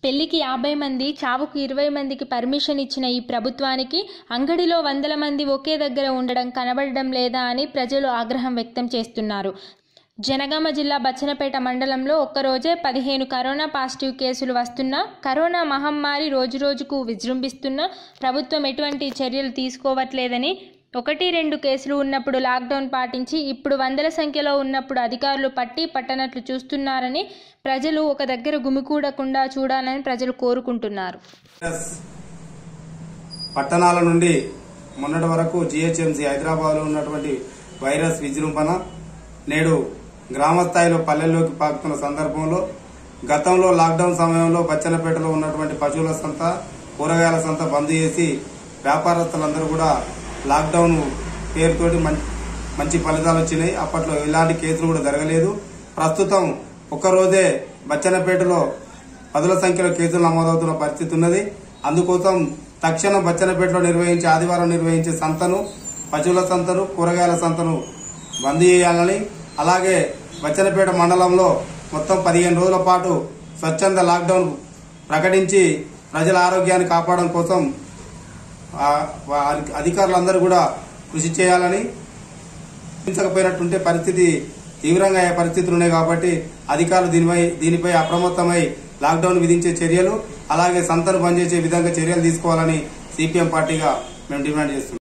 పెళ్లికి యాభై మంది చావుకు ఇరవై మందికి పర్మిషన్ ఇచ్చిన ఈ ప్రభుత్వానికి అంగడిలో వందల మంది ఒకే దగ్గర ఉండడం కనబడడం లేదా అని ప్రజలు ఆగ్రహం వ్యక్తం చేస్తున్నారు జనగామ జిల్లా బచ్చనపేట మండలంలో ఒక్కరోజే పదిహేను కరోనా పాజిటివ్ కేసులు వస్తున్నా కరోనా మహమ్మారి రోజురోజుకు విజృంభిస్తున్నా ప్రభుత్వం ఎటువంటి చర్యలు తీసుకోవట్లేదని ఒకటి రెండు కేసులు ఉన్నప్పుడు లాక్డౌన్ పాటించి ఇప్పుడు వందల సంఖ్యలో ఉన్నప్పుడు అధికారులు పట్టి పట్టనట్లు చూస్తున్నారని ప్రజలు ఒక దగ్గర గుమికూడకుండా చూడాలని ప్రజలు కోరుకుంటున్నారు వైరస్ పట్టణాల నుండి మొన్నటి వరకు జిహెచ్ఎంసీ హైదరాబాద్లో ఉన్నటువంటి వైరస్ విజృంభణ నేడు గ్రామ స్థాయిలో పల్లెల్లోకి పాకుతున్న సందర్భంలో గతంలో లాక్డౌన్ సమయంలో బచ్చన్నపేటలో ఉన్నటువంటి పశువుల సంత కూరగాయల సంత బంద్ చేసి వ్యాపారస్తులందరూ కూడా లాక్డౌన్ పేరుతోటి మం- మంచి ఫలితాలు వచ్చినాయి అప్పట్లో ఇలాంటి కేసులు కూడా జరగలేదు ప్రస్తుతం ఒక్కరోజే బచ్చన్నపేటలో పదుల సంఖ్యలో కేసులు నమోదవుతున్న పరిస్థితి ఉన్నది అందుకోసం తక్షణం బచ్చన్నపేటలో నిర్వహించే ఆదివారం నిర్వహించే సంతను పశువుల సంతను కూరగాయల సంతను బంద్ చేయాలని అలాగే బచ్చన్నపేట మండలంలో మొత్తం పదిహేను రోజుల పాటు స్వచ్ఛంద లాక్డౌన్ ప్రకటించి ప్రజల ఆరోగ్యాన్ని కాపాడడం కోసం ఆ, వా- అధికారులందరూ కూడా కృషి చేయాలని పాటించకపోయినట్టుంటే పరిస్థితి తీవ్రంగా అయ్యే పరిస్థితులు ఉన్నాయి కాబట్టి అధికారులు దీనిపై దీనిపై అప్రమత్తమై లాక్డౌన్ విధించే చర్యలు అలాగే సంతను బంద్ చేసే విధంగా చర్యలు తీసుకోవాలని సిపిఎం పార్టీగా మేము డిమాండ్ చేస్తున్నాం